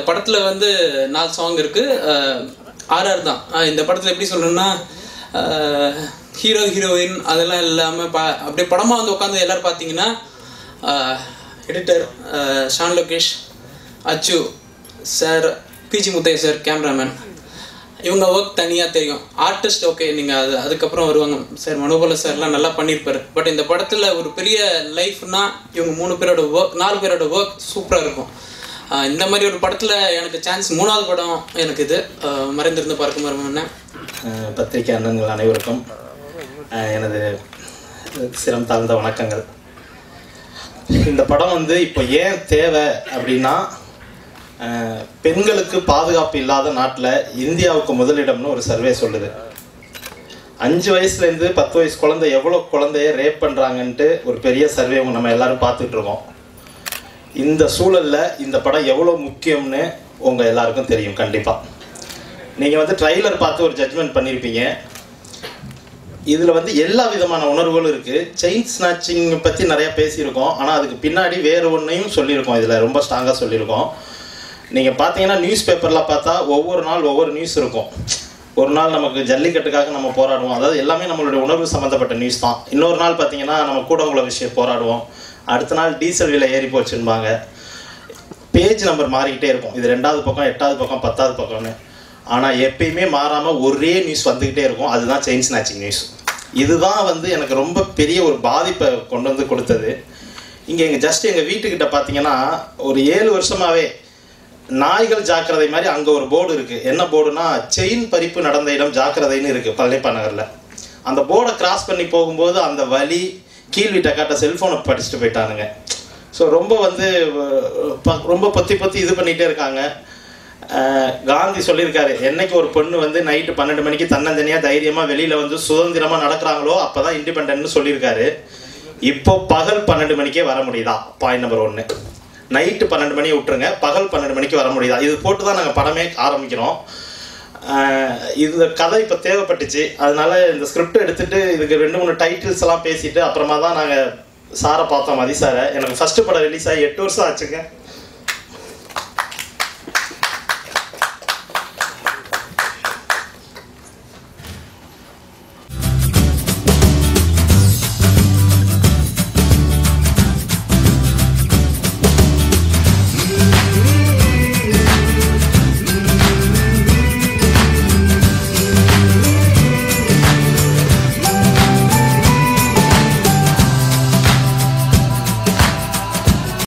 படத்தில் வந்து நாலு சாங் இருக்குது ஆர்ஆர் தான் அஹ் இந்த படத்தில் எப்படி சொல்கிறேன்னா ஹீரோ ஹீரோயின் அதெல்லாம் இல்லாமல் பா அப்படியே படமாக வந்து உட்காந்து எல்லோரும் பார்த்தீங்கன்னா editor Shan Lokesh Achu sir P G Muthaiya sir cameraman இவங்க ஒர்க் தனியாக தெரியும் ஆர்டிஸ்ட் ஓகே நீங்கள் அது அதுக்கப்புறம் வருவாங்க சார் மனோபல சார்லாம் நல்லா பண்ணியிருப்பாரு பட் இந்த படத்தில் ஒரு பெரிய லைஃப்னா இவங்க மூணு பேரோட ஒர்க் நாலு பேரோட ஒர்க் சூப்பராக இருக்கும் ஆஹ் இந்த மாதிரி ஒரு படத்தில் எனக்கு சான்ஸ் மூணாவது படம் எனக்கு இது ஆஹ் மறைந்திருந்து பார்க்க மருமன்னு அஹ் பத்திரிகை அண்ணன்கள் அனைவருக்கும் அஹ் எனது சிரம் தாழ்ந்த வணக்கங்கள் இந்த படம் வந்து இப்போ ஏன் தேவை அப்படின்னா அஹ் பெண்களுக்கு பாதுகாப்பு இல்லாத நாட்டில் இந்தியாவுக்கு முதலிடம்னு ஒரு சர்வே சொல்லுது அஞ்சு வயசுலேருந்து பத்து வயசு குழந்தை எவ்வளோ குழந்தைய ரேப் பண்ணுறாங்கன்ட்டு ஒரு பெரிய சர்வே நம்ம எல்லாரும் பார்த்துட்டு இருக்கோம் இந்த சூழலில் இந்த படம் எவ்வளோ முக்கியம்னு உங்கள் எல்லாருக்கும் தெரியும் கண்டிப்பாக நீங்கள் வந்து ட்ரைலர் பார்த்து ஒரு ஜட்ஜ்மெண்ட் பண்ணியிருப்பீங்க இதில் வந்து எல்லா விதமான உணர்வுகளும் இருக்குது செயின் ஸ்நாச்சிங் பற்றி நிறையா பேசியிருக்கோம் ஆனால் அதுக்கு பின்னாடி வேறு ஒன்றையும் சொல்லியிருக்கோம் இதில் ரொம்ப ஸ்ட்ராங்காக சொல்லியிருக்கோம் நீங்கள் பார்த்தீங்கன்னா நியூஸ் பேப்பரில் பார்த்தா ஒவ்வொரு நாள் ஒவ்வொரு நியூஸ் இருக்கும் ஒரு நாள் நமக்கு ஜல்லிக்கட்டுக்காக நம்ம போராடுவோம் அதாவது எல்லாமே நம்மளுடைய உணர்வு சம்மந்தப்பட்ட நியூஸ் தான் இன்னொரு நாள் பார்த்தீங்கன்னா நம்ம கூடங்குள விஷயம் போராடுவோம் அடுத்த நாள் டீசல் விலை ஏறி போச்சுன்பாங்க பேஜ் நம்பர் மாறிக்கிட்டே இருக்கும் இது ரெண்டாவது பக்கம் எட்டாவது பக்கம் பத்தாவது பக்கம்னு ஆனால் எப்பயுமே மாறாமல் ஒரே நியூஸ் வந்துக்கிட்டே இருக்கும் அதுதான் செயின் ஸ்நாச்சிங் நியூஸ் இதுதான் வந்து எனக்கு ரொம்ப பெரிய ஒரு பாதிப்பை கொண்டு வந்து கொடுத்தது இங்கே எங்கள் ஜஸ்ட் எங்கள் வீட்டுக்கிட்ட பார்த்தீங்கன்னா ஒரு ஏழு வருஷமாகவே நாய்கள் ஜாக்கிரதை மாதிரி அங்கே ஒரு போர்டு இருக்குது என்ன போர்டுனா செயின் பறிப்பு நடந்த இடம் ஜாக்கிரதைன்னு இருக்குது பழனிப்பா நகரில் அந்த போர்டை கிராஸ் பண்ணி போகும்போது அந்த வலி கீழ் வீட்டை காட்ட செல்ஃபோனை படிச்சுட்டு போயிட்டானுங்க ஸோ ரொம்ப வந்து அஹ், ப- ரொம்ப பொத்தி பொத்தி இது பண்ணிகிட்டே இருக்காங்க அஹ், காந்தி சொல்லியிருக்காரு என்னைக்கு ஒரு பொண்ணு வந்து நைட்டு பன்னெண்டு மணிக்கு தன்னந்தனியாக தைரியமாக வெளியில் வந்து சுதந்திரமாக நடக்கிறாங்களோ அப்போ தான் இண்டிபெண்ட்னு சொல்லியிருக்காரு இப்போ பகல் பன்னெண்டு மணிக்கே வர முடியுதா பாயிண்ட் நம்பர் ஒன்று நைட்டு பன்னெண்டு மணியை விட்டுருங்க பகல் பன்னெண்டு மணிக்கு வர முடியுதா இது போட்டு தான் நாங்கள் படமே ஆரம்பிக்கிறோம் ஆஹ் இந்த கதை இப்போ தேவைப்பட்டுச்சு அதனால இந்த ஸ்கிரிப்ட் எடுத்துட்டு இதுக்கு ரெண்டு மூணு டைட்டில்ஸ் எல்லாம் பேசிட்டு அப்புறமா தான் நாங்கள் சாரை பார்த்தோம் மதி சாரை எனக்கு ஃபர்ஸ்ட் படம் ரிலீஸ் ஆகி எட்டு வருஷம் ஆச்சுங்க